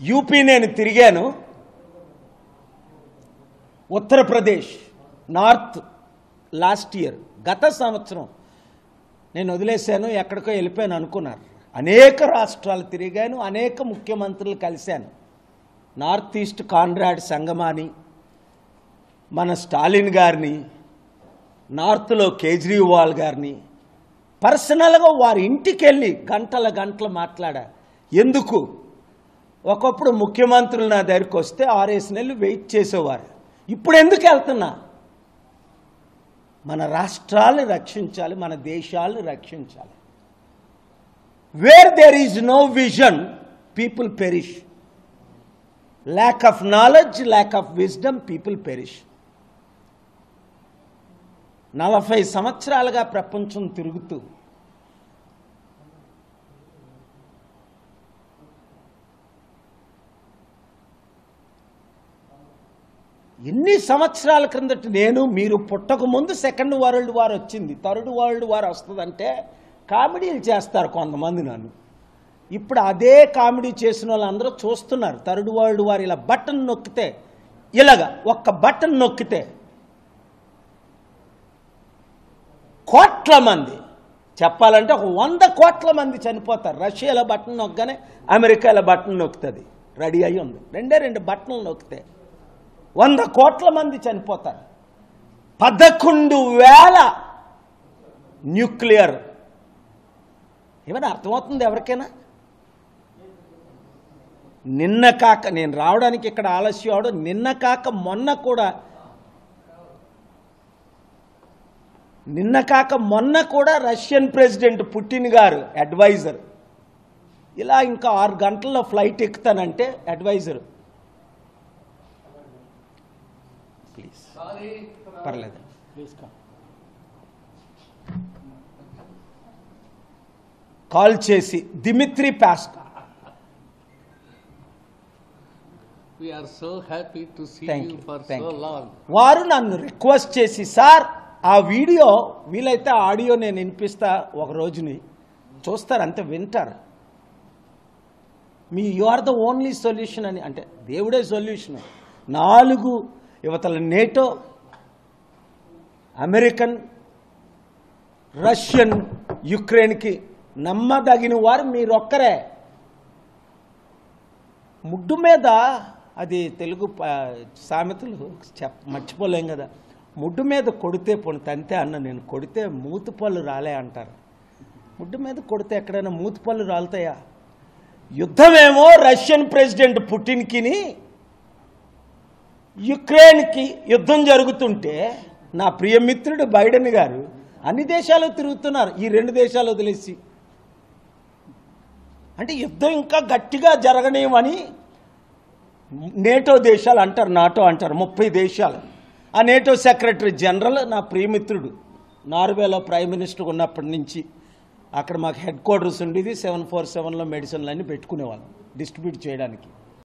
UP నేను తిరిగాను Uttar Pradesh north last year గత సంవత్సరం నేను వదిలేశాను ఎక్కడికో వెళ్ళిపోయాను అనుకున్నారు అనేక రాష్ట్రాలు తిరిగాను అనేక ముఖ్యమంత్రులు కలిశాను నార్త్ ఈస్ట్ కాన్రాడ్ సంగమాని మన స్టాలిన్ గారిని నార్త్లో కేజ్రీవాల్ గారిని పర్సనల్గా వారి ఇంటికి వెళ్ళి గంటల గంటలు మాట్లాడా ఎందుకు ఒకప్పుడు ముఖ్యమంత్రులు నా దగ్గరికి వస్తే ఆరేసి నెలలు వెయిట్ చేసేవారు ఇప్పుడు ఎందుకు వెళ్తున్నా మన రాష్ట్రాలను రక్షించాలి మన దేశాలను రక్షించాలి where there is no vision people perish lack of knowledge lack of wisdom people perish నలభై సంవత్సరాలుగా ప్రపంచం తిరుగుతూ ఎన్ని సంవత్సరాల క్రిందట నేను మీరు పుట్టక ముందు సెకండ్ వరల్డ్ వార్ వచ్చింది థర్డ్ వరల్డ్ వార్ వస్తుందంటే కామెడీలు చేస్తారు కొంతమంది నన్ను ఇప్పుడు అదే కామెడీ చేసిన వాళ్ళందరూ చూస్తున్నారు థర్డ్ వరల్డ్ వార్ ఇలా బటన్ నొక్కితే ఇలాగా ఒక్క బటన్ నొక్కితే కోట్ల మంది చెప్పాలంటే ఒక వంద కోట్ల మంది చనిపోతారు రష్యాలో బటన్ నొక్కగానే అమెరికాలో బటన్ నొక్కుతుంది రెడీ అయి ఉంది రెండే రెండు బటన్లు నొక్కితే వంద కోట్ల మంది చనిపోతారు పదకొండు వేల న్యూక్లియర్ ఏమైనా అర్థమవుతుంది ఎవరికైనా నిన్న కాక నేను రావడానికి ఇక్కడ ఆలస్యం అవడం నిన్న కాక మొన్న కూడా నిన్న కాక మొన్న కూడా రష్యన్ ప్రెసిడెంట్ పుటిన్ గారు అడ్వైజర్ ఇలా ఇంకా ఆరు గంటల్లో ఫ్లైట్ ఎక్కుతానంటే అడ్వైజర్ ప్లీజ్ పర్లేదు కాల్ చేసి Dmitry Peskov We are so happy to see Thank you you, for thank so you. long. వారు నన్ను రిక్వెస్ట్ చేసి సార్ ఆ వీడియో వీలైతే ఆడియో నేను వినిపిస్తా ఒక రోజుని చూస్తారు అంతే వింటారు మీ you are the only solution అని అంటే దేవుడే సొల్యూషన్ నాలుగు యువతల నేటో అమెరికన్ రష్యన్ యుక్రెయిన్కి నమ్మదగిన వారు మీరొక్కరే ముడ్డు మీద అది తెలుగు ప- సామెతలు చెప్ మర్చిపోలేం కదా ముడ్డు మీద కొడితే పొని తంతే అన్న నేను కొడితే మూతి పళ్ళు రాలే అంటారు ముడ్డు మీద కొడితే ఎక్కడైనా మూతి పళ్ళు రాలుతాయా యుద్ధమేమో రష్యన్ ప్రెసిడెంట్ పుటిన్కిని యుక్రెయిన్కి యుద్ధం జరుగుతుంటే నా ప్రియమిత్రుడు బైడెన్ గారు అన్ని దేశాలు తిరుగుతున్నారు ఈ రెండు దేశాలు వదిలేసి అంటే యుద్ధం ఇంకా గట్టిగా జరగనేమని నేటో దేశాలు అంటారు నాటో అంటారు ముప్పై దేశాలు ఆ నేటో సెక్రటరీ జనరల్ నా ప్రియమిత్రుడు నార్వేలో ప్రైమ్ మినిస్టర్ ఉన్నప్పటి నుంచి అక్కడ మాకు హెడ్ క్వార్టర్స్ ఉండేది సెవెన్ ఫోర్ సెవెన్లో మెడిసిన్లు అన్నీ పెట్టుకునేవాళ్ళం డిస్ట్రిబ్యూట్ చేయడానికి